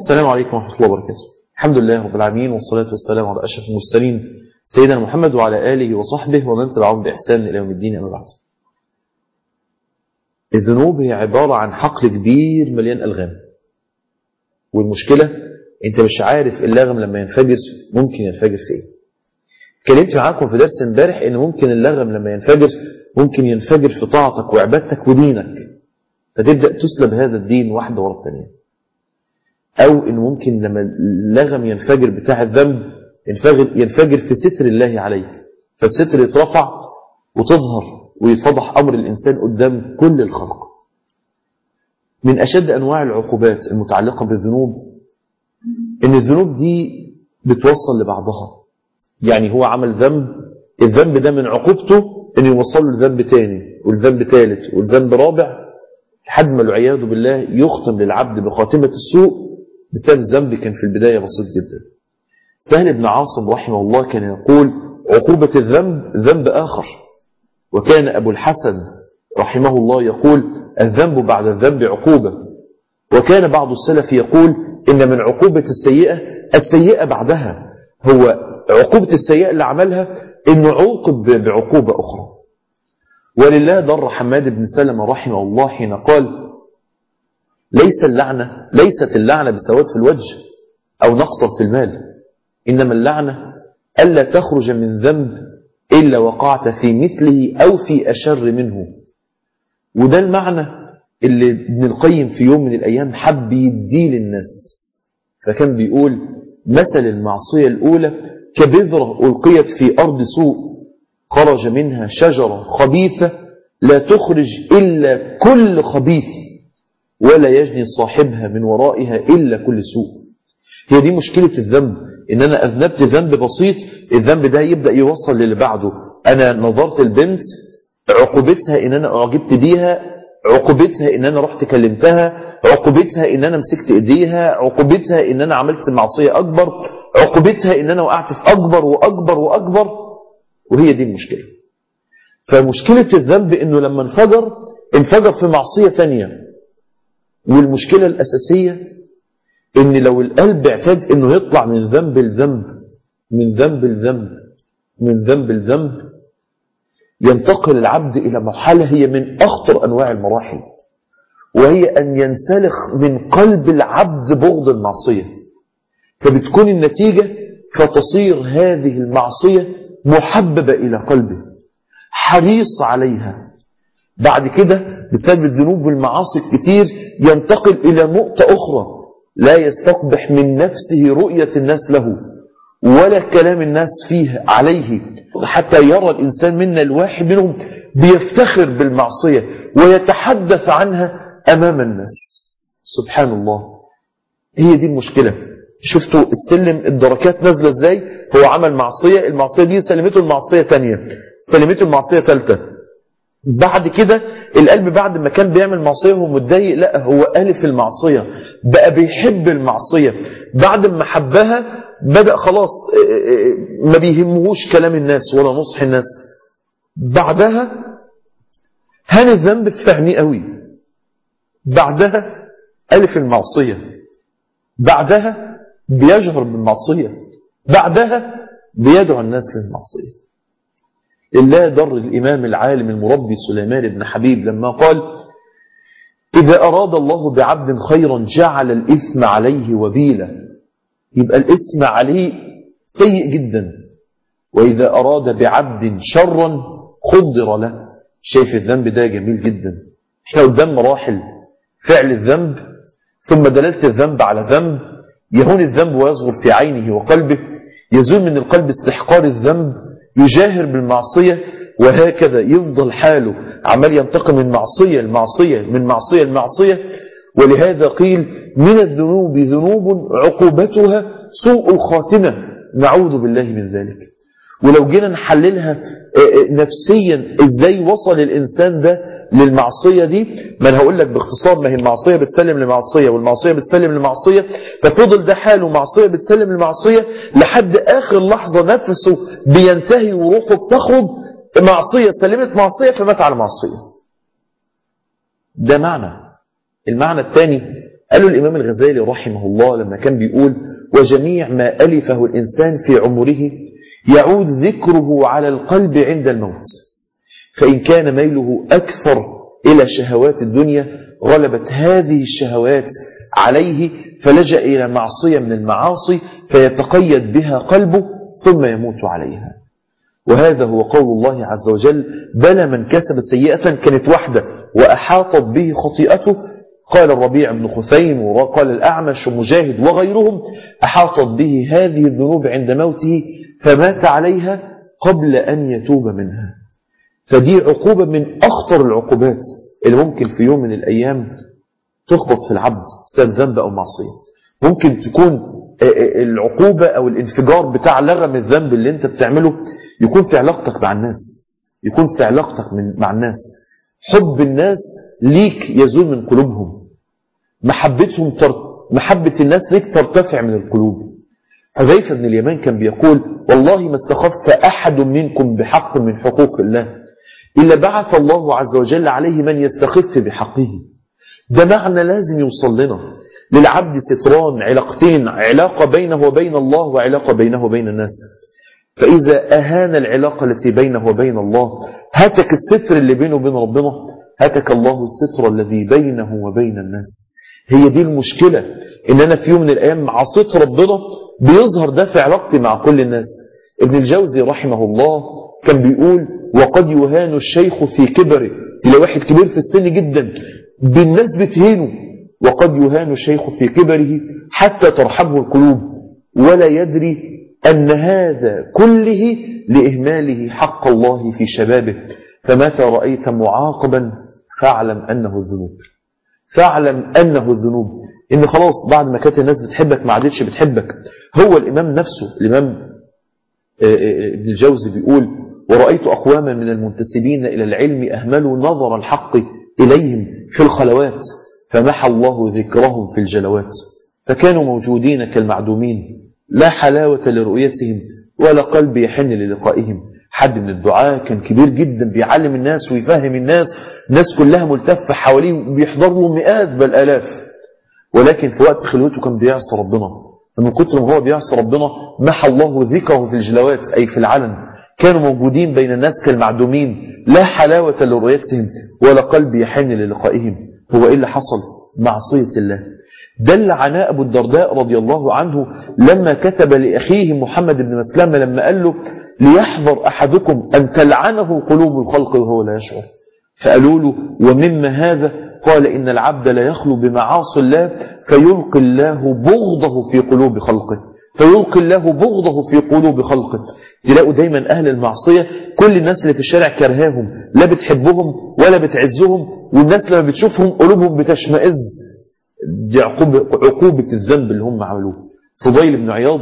السلام عليكم ورحمة الله وبركاته الحمد لله رب العالمين والصلاة والسلام على أشرف المرسلين سيدنا محمد وعلى آله وصحبه ومن تبعهم بإحسان إلى يوم الدين أما بعد الذنوب هي عبارة عن حقل كبير مليان ألغام والمشكلة انت مش عارف اللغم لما ينفجر ممكن ينفجر في ايه اتكلمت معاكم في درس امبارح ان ممكن اللغم لما ينفجر ممكن ينفجر في طاعتك وعبادتك ودينك فتبدأ تسلب هذا الدين واحدة ورا الثانية او ان ممكن لما اللغم ينفجر بتاع الذنب ينفجر, ينفجر في ستر الله عليك فالستر يترفع وتظهر ويتفضح امر الانسان قدام كل الخلق من اشد انواع العقوبات المتعلقة بالذنوب ان الذنوب دي بتوصل لبعضها يعني هو عمل ذنب الذنب ده من عقوبته ان يوصل له لذنب تاني والذنب ثالث والذنب رابع لحد ما العياذ بالله يختم للعبد بخاتمة السوء بسبب ذنب كان في البداية بسيط جدا سهل بن عاصم رحمه الله كان يقول عقوبة الذنب ذنب آخر وكان أبو الحسن رحمه الله يقول الذنب بعد الذنب عقوبة وكان بعض السلف يقول إن من عقوبة السيئة السيئة بعدها هو عقوبة السيئة اللي عملها إنه عوقب بعقوبة أخرى ولله ضر حماد بن سلمة رحمه الله حين قال ليس اللعنة ليست اللعنة بسواد في الوجه أو نقصا في المال إنما اللعنة ألا تخرج من ذنب إلا وقعت في مثله أو في أشر منه وده المعنى اللي ابن القيم في يوم من الأيام حب يديه للناس فكان بيقول مثل المعصية الأولى كبذرة ألقيت في أرض سوء خرج منها شجرة خبيثة لا تخرج إلا كل خبيث ولا يجني صاحبها من ورائها إلا كل سوء هي دي مشكلة الذنب إن أنا أذنبت ذنب بسيط الذنب ده يبدأ يوصل للي بعده أنا نظرت البنت عقوبتها إن أنا أعجبت بيها عقوبتها إن أنا رحت كلمتها عقوبتها إن أنا مسكت إيديها عقوبتها إن أنا عملت معصية أكبر عقوبتها إن أنا وقعت في أكبر وأكبر وأكبر وهي دي المشكلة فمشكلة الذنب إنه لما انفجر انفجر في معصية تانية والمشكلة الأساسية إن لو القلب اعتاد إنه يطلع من ذنب لذنب من ذنب لذنب من ذنب لذنب ينتقل العبد إلى مرحلة هي من أخطر أنواع المراحل وهي أن ينسلخ من قلب العبد بغض المعصية فبتكون النتيجة فتصير هذه المعصية محببة إلى قلبه حريص عليها بعد كده بسبب الذنوب والمعاصي الكتير ينتقل إلى نقطة أخرى لا يستقبح من نفسه رؤية الناس له ولا كلام الناس فيه عليه حتى يرى الإنسان منا الواحد منهم بيفتخر بالمعصية ويتحدث عنها أمام الناس سبحان الله هي دي المشكلة شفتوا السلم الدركات نازلة ازاي هو عمل معصية المعصية دي سلمته المعصية تانية سلمته المعصية تالتة بعد كده القلب بعد ما كان بيعمل معصية هو متضايق لا هو ألف المعصية بقى بيحب المعصية بعد ما حبها بدأ خلاص ما بيهمهوش كلام الناس ولا نصح الناس بعدها هان الذنب في فهمي قوي بعدها ألف المعصية بعدها بيجهر بالمعصية بعدها بيدعو الناس للمعصية إلا در الإمام العالم المربي سليمان بن حبيب لما قال إذا أراد الله بعبد خيرا جعل الإثم عليه وبيلا يبقى الإثم عليه سيء جدا وإذا أراد بعبد شرا خضر له شايف الذنب ده جميل جدا احنا قدام مراحل فعل الذنب ثم دلالة الذنب على ذنب يهون الذنب ويصغر في عينه وقلبه يزول من القلب استحقار الذنب يجاهر بالمعصية وهكذا يفضل حاله عمال ينتقل من معصية لمعصية من معصية لمعصية ولهذا قيل من الذنوب ذنوب عقوبتها سوء الخاتمة نعوذ بالله من ذلك ولو جينا نحللها نفسيا ازاي وصل الانسان ده للمعصية دي ما انا هقول لك باختصار ما هي المعصية بتسلم لمعصية والمعصية بتسلم لمعصية ففضل ده حاله معصية بتسلم لمعصية لحد اخر لحظة نفسه بينتهي وروحه بتخرج معصية سلمت معصية فمات على معصية ده معنى المعنى الثاني قالوا الإمام الغزالي رحمه الله لما كان بيقول وجميع ما ألفه الإنسان في عمره يعود ذكره على القلب عند الموت فإن كان ميله أكثر إلى شهوات الدنيا غلبت هذه الشهوات عليه فلجأ إلى معصية من المعاصي فيتقيد بها قلبه ثم يموت عليها وهذا هو قول الله عز وجل بلى من كسب سيئة كانت وحده وأحاطت به خطيئته قال الربيع بن خثيم وقال الأعمش ومجاهد وغيرهم أحاطت به هذه الذنوب عند موته فمات عليها قبل أن يتوب منها فدي عقوبة من أخطر العقوبات اللي ممكن في يوم من الأيام تخبط في العبد بسبب ذنب أو معصية ممكن تكون العقوبة أو الانفجار بتاع لغم الذنب اللي انت بتعمله يكون في علاقتك مع الناس يكون في علاقتك من مع الناس حب الناس ليك يزول من قلوبهم محبتهم تر... محبة الناس ليك ترتفع من القلوب حذيفة بن اليمان كان بيقول والله ما استخف أحد منكم بحق من حقوق الله إلا بعث الله عز وجل عليه من يستخف بحقه ده معنى لازم يوصل لنا للعبد ستران علاقتين علاقة بينه وبين الله وعلاقة بينه وبين الناس فإذا أهان العلاقة التي بينه وبين الله هتك الستر اللي بينه وبين ربنا هتك الله الستر الذي بينه وبين الناس هي دي المشكلة إن أنا في يوم من الأيام عصيت ربنا بيظهر ده في علاقتي مع كل الناس ابن الجوزي رحمه الله كان بيقول وقد يهان الشيخ في كبره تلاقي واحد كبير في السن جدا بالناس بتهينه وقد يهان الشيخ في كبره حتى ترحبه القلوب ولا يدري أن هذا كله لإهماله حق الله في شبابه فمتى رأيت معاقبا فاعلم أنه الذنوب فاعلم أنه الذنوب إن خلاص بعد ما كانت الناس بتحبك ما عادتش بتحبك هو الإمام نفسه الإمام ابن الجوزي بيقول ورأيت أقواما من المنتسبين إلى العلم أهملوا نظر الحق إليهم في الخلوات فمحى الله ذكرهم في الجلوات فكانوا موجودين كالمعدومين لا حلاوة لرؤيتهم ولا قلب يحن للقائهم حد من الدعاء كان كبير جدا بيعلم الناس ويفهم الناس الناس كلها ملتفة حواليه وبيحضر له مئات بل آلاف ولكن في وقت خلوته كان بيعصى ربنا فمن كتر ما هو بيعصى ربنا محى الله ذكره في الجلوات أي في العلن كانوا موجودين بين الناس كالمعدومين لا حلاوة لرؤيتهم ولا قلب يحن للقائهم هو إيه اللي حصل معصية الله دل عناء أبو الدرداء رضي الله عنه لما كتب لأخيه محمد بن مسلمة لما قال له ليحذر أحدكم أن تلعنه قلوب الخلق وهو لا يشعر فقالوا له ومما هذا قال إن العبد لا يخلو بمعاصي الله فيلقي الله بغضه في قلوب خلقه فيلقي الله بغضه في قلوب خلقه تلاقوا دايما أهل المعصية كل الناس اللي في الشارع كرهاهم لا بتحبهم ولا بتعزهم والناس لما بتشوفهم قلوبهم بتشمئز دي عقوبة, عقوبة الذنب اللي هم عملوه فضيل بن عياض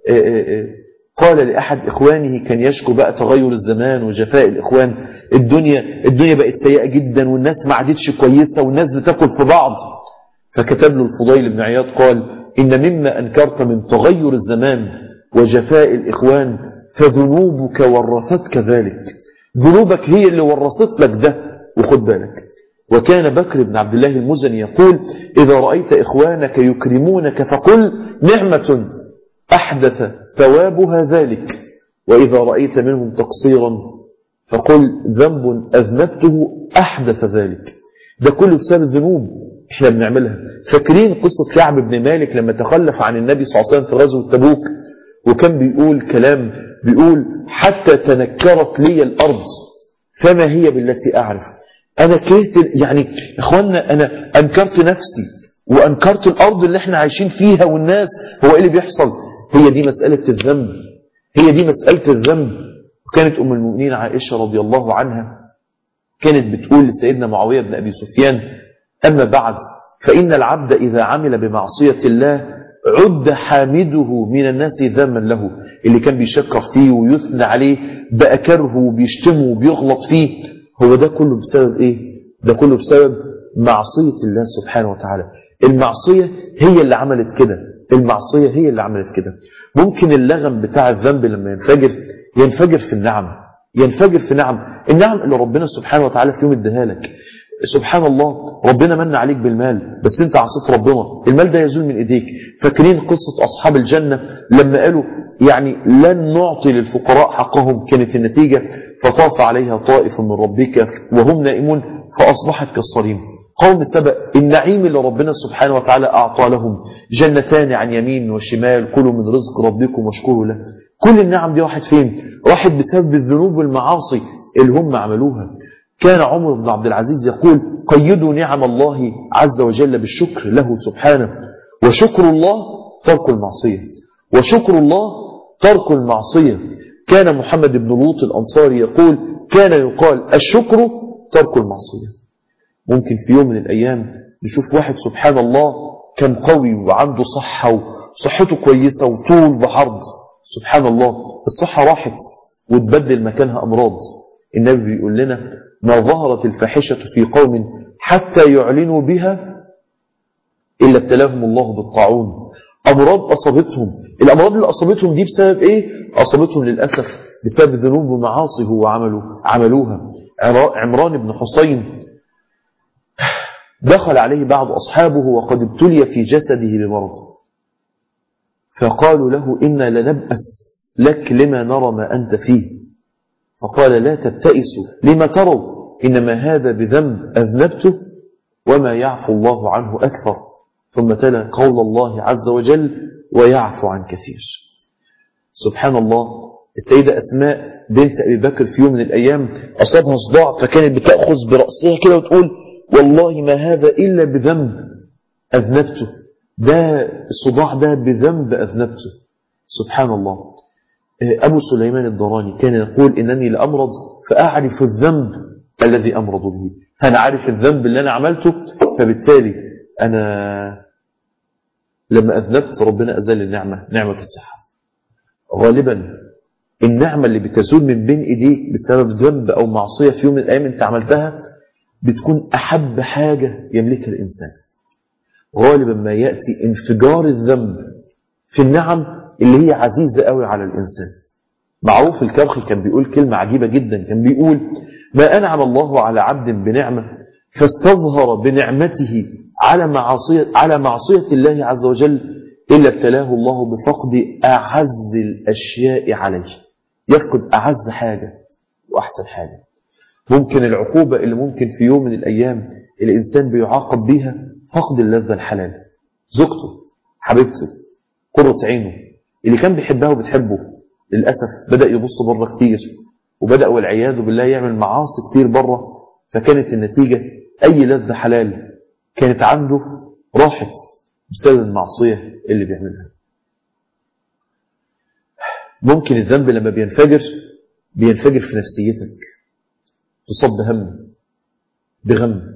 قال لأحد إخوانه كان يشكو بقى تغير الزمان وجفاء الإخوان الدنيا الدنيا بقت سيئة جدا والناس ما عادتش كويسة والناس بتاكل في بعض فكتب له الفضيل بن عياض قال إن مما أنكرت من تغير الزمان وجفاء الإخوان فذنوبك ورثتك ذلك ذنوبك هي اللي ورثت لك ده وخد بالك وكان بكر بن عبد الله المزني يقول إذا رأيت إخوانك يكرمونك فقل نعمة أحدث ثوابها ذلك وإذا رأيت منهم تقصيرا فقل ذنب أذنبته أحدث ذلك ده كله بسبب ذنوب احنا بنعملها فاكرين قصة كعب بن مالك لما تخلف عن النبي صلى الله عليه وسلم في غزوة تبوك وكان بيقول كلام بيقول حتى تنكرت لي الأرض فما هي بالتي أعرف أنا كرهت يعني إخواننا أنا أنكرت نفسي وأنكرت الأرض اللي احنا عايشين فيها والناس هو إيه اللي بيحصل هي دي مسألة الذنب هي دي مسألة الذنب وكانت أم المؤمنين عائشة رضي الله عنها كانت بتقول لسيدنا معاوية بن أبي سفيان أما بعد فإن العبد إذا عمل بمعصية الله عد حامده من الناس ذما له اللي كان بيشكر فيه ويثنى عليه بقى كرهه وبيشتمه وبيغلط فيه هو ده كله بسبب إيه ده كله بسبب معصية الله سبحانه وتعالى المعصية هي اللي عملت كده المعصية هي اللي عملت كده ممكن اللغم بتاع الذنب لما ينفجر ينفجر في النعم ينفجر في نعم النعم اللي ربنا سبحانه وتعالى في يوم اداها لك سبحان الله ربنا من عليك بالمال بس انت عصيت ربنا المال ده يزول من ايديك فاكرين قصة اصحاب الجنة لما قالوا يعني لن نعطي للفقراء حقهم كانت النتيجة فطاف عليها طائف من ربك وهم نائمون فاصبحت كالصريم قوم سبأ النعيم اللي ربنا سبحانه وتعالى اعطى لهم جنتان عن يمين وشمال كلوا من رزق ربكم واشكروا له كل النعم دي راحت فين راحت بسبب الذنوب والمعاصي اللي هم عملوها كان عمر بن عبد العزيز يقول قيدوا نعم الله عز وجل بالشكر له سبحانه وشكر الله ترك المعصية وشكر الله ترك المعصية كان محمد بن لوط الأنصاري يقول كان يقال الشكر ترك المعصية ممكن في يوم من الأيام نشوف واحد سبحان الله كان قوي وعنده صحة وصحته كويسة وطول بعرض سبحان الله الصحة راحت وتبدل مكانها أمراض النبي بيقول لنا ما ظهرت الفاحشة في قوم حتى يعلنوا بها إلا ابتلاهم الله بالطاعون أمراض أصابتهم الأمراض اللي أصابتهم دي بسبب إيه؟ أصابتهم للأسف بسبب ذنوب ومعاصي هو عملوا عملوها عمران بن حسين دخل عليه بعض أصحابه وقد ابتلي في جسده بمرض فقالوا له إنا لنبأس لك لما نرى ما أنت فيه فقال لا تبتئسوا لما تروا إنما هذا بذنب أذنبته وما يعفو الله عنه أكثر ثم تلا قول الله عز وجل ويعفو عن كثير سبحان الله السيدة أسماء بنت أبي بكر في يوم من الأيام أصابها صداع فكانت بتأخذ برأسها كده وتقول والله ما هذا إلا بذنب أذنبته ده الصداع ده بذنب أذنبته سبحان الله أبو سليمان الضراني كان يقول إنني لأمرض فأعرف الذنب الذي أمرض به أنا عارف الذنب اللي أنا عملته فبالتالي أنا لما أذنبت ربنا أزال النعمة نعمة الصحة غالبا النعمة اللي بتزول من بين إيديك بسبب ذنب أو معصية في يوم من الأيام أنت عملتها بتكون أحب حاجة يملكها الإنسان غالبا ما يأتي انفجار الذنب في النعم اللي هي عزيزة قوي على الإنسان معروف الكرخي كان بيقول كلمة عجيبة جدا كان بيقول ما أنعم الله على عبد بنعمة فاستظهر بنعمته على معصية, على معصية الله عز وجل إلا ابتلاه الله بفقد أعز الأشياء عليه يفقد أعز حاجة وأحسن حاجة ممكن العقوبة اللي ممكن في يوم من الأيام الإنسان بيعاقب بيها فقد اللذة الحلال زوجته حبيبته قرة عينه اللي كان بيحبها وبتحبه للأسف بدأ يبص بره كتير وبدأ والعياذ بالله يعمل معاصي كتير بره فكانت النتيجة أي لذة حلال كانت عنده راحت بسبب المعصية اللي بيعملها ممكن الذنب لما بينفجر بينفجر في نفسيتك تصاب بهم بغم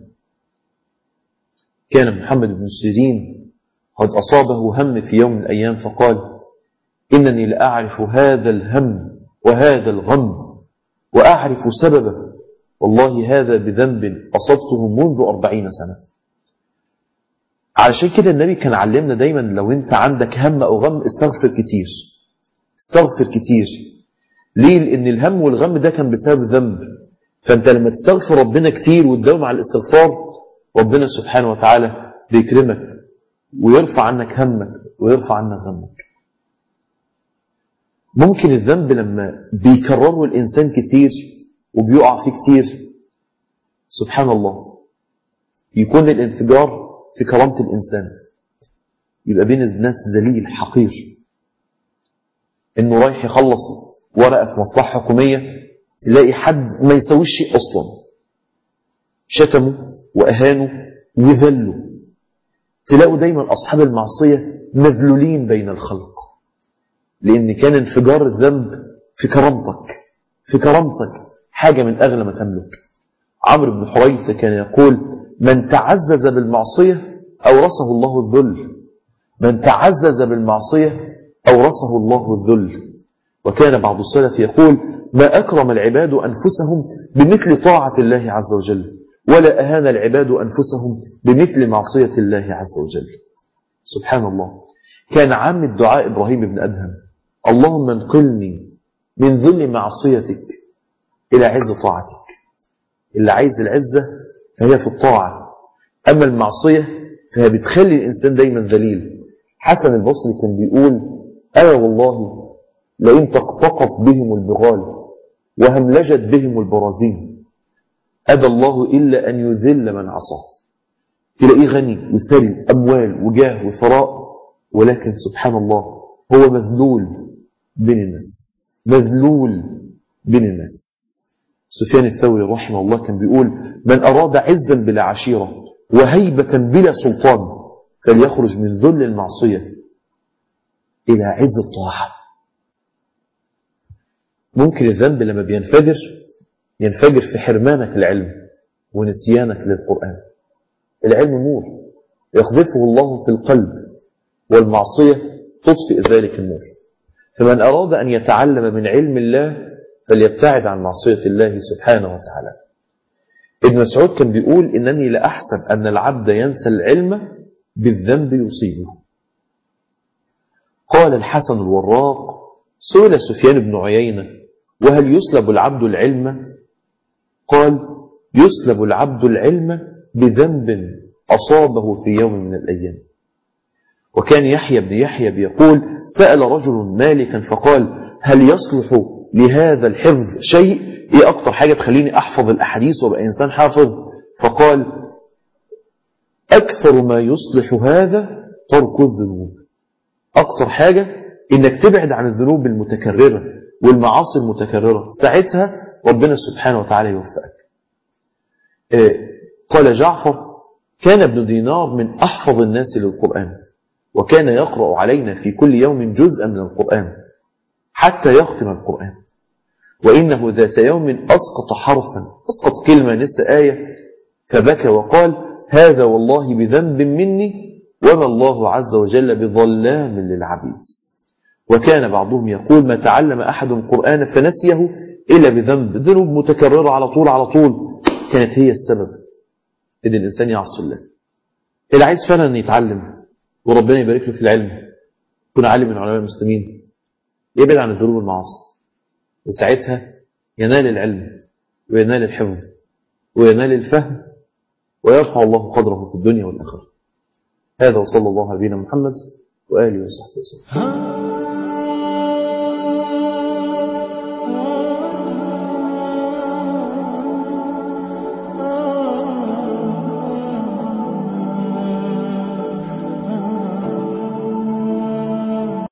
كان محمد بن سيرين قد أصابه هم في يوم من الأيام فقال إنني لأعرف هذا الهم وهذا الغم وأعرف سببه والله هذا بذنب أصبته منذ أربعين سنة علشان كده النبي كان علمنا دايما لو انت عندك هم أو غم استغفر كتير استغفر كتير ليه لأن الهم والغم ده كان بسبب ذنب فانت لما تستغفر ربنا كتير وتداوم على الاستغفار ربنا سبحانه وتعالى بيكرمك ويرفع عنك همك ويرفع عنك غمك ممكن الذنب لما بيكرره الإنسان كتير وبيقع فيه كتير سبحان الله يكون الانفجار في كرامة الإنسان يبقى بين الناس ذليل حقير إنه رايح يخلص ورقة في مصلحة حكومية تلاقي حد ما يسويش شيء أصلا شتمه وأهانه وذله تلاقوا دايما أصحاب المعصية مذلولين بين الخلق لأن كان انفجار الذنب في كرامتك في كرامتك حاجة من أغلى ما تملك عمرو بن حريثة كان يقول من تعزز بالمعصية أورثه الله الذل من تعزز بالمعصية أورثه الله الذل وكان بعض السلف يقول ما أكرم العباد أنفسهم بمثل طاعة الله عز وجل ولا أهان العباد أنفسهم بمثل معصية الله عز وجل سبحان الله كان عام الدعاء إبراهيم بن أدهم اللهم انقلني من ذل معصيتك إلى عز طاعتك اللي عايز العزة فهي في الطاعة أما المعصية فهي بتخلي الإنسان دايما ذليل حسن البصري كان بيقول أنا والله لئن تقتقط بهم البغال وهملجت بهم البرازين أبى الله إلا أن يذل من عصاه تلاقيه غني وثري أموال وجاه وثراء ولكن سبحان الله هو مذلول بين الناس مذلول بين الناس سفيان الثوري رحمه الله كان بيقول من أراد عزا بلا عشيرة وهيبة بلا سلطان فليخرج من ذل المعصية إلى عز الطاعة ممكن الذنب لما بينفجر ينفجر في حرمانك العلم ونسيانك للقرآن العلم نور يقذفه الله في القلب والمعصية تطفئ ذلك النور فمن أراد أن يتعلم من علم الله فليبتعد عن معصية الله سبحانه وتعالى ابن مسعود كان بيقول إنني لأحسب أن العبد ينسى العلم بالذنب يصيبه قال الحسن الوراق سئل سفيان بن عيينة وهل يسلب العبد العلم قال يسلب العبد العلم بذنب أصابه في يوم من الأيام وكان يحيى بن يحيى بيقول سأل رجل مالكا فقال هل يصلح لهذا الحفظ شيء ايه اكتر حاجة تخليني احفظ الاحاديث وابقى انسان حافظ فقال اكثر ما يصلح هذا ترك الذنوب اكتر حاجة انك تبعد عن الذنوب المتكررة والمعاصي المتكررة ساعتها ربنا سبحانه وتعالى يوفقك قال جعفر كان ابن دينار من احفظ الناس للقرآن وكان يقرأ علينا في كل يوم جزءا من القرآن حتى يختم القرآن وإنه ذات يوم أسقط حرفا أسقط كلمة نس آية فبكى وقال هذا والله بذنب مني وما الله عز وجل بظلام للعبيد وكان بعضهم يقول ما تعلم أحد القرآن فنسيه إلا بذنب ذنوب متكررة على طول على طول كانت هي السبب إن الإنسان يعصي الله اللي عايز فعلا يتعلم وربنا يبارك له في العلم يكون عالم من علماء المسلمين يبعد عن الذنوب والمعاصي وساعتها ينال العلم وينال الحفظ وينال الفهم ويرفع الله قدره في الدنيا والآخرة هذا وصلى الله على نبينا محمد وآله وصحبه وسلم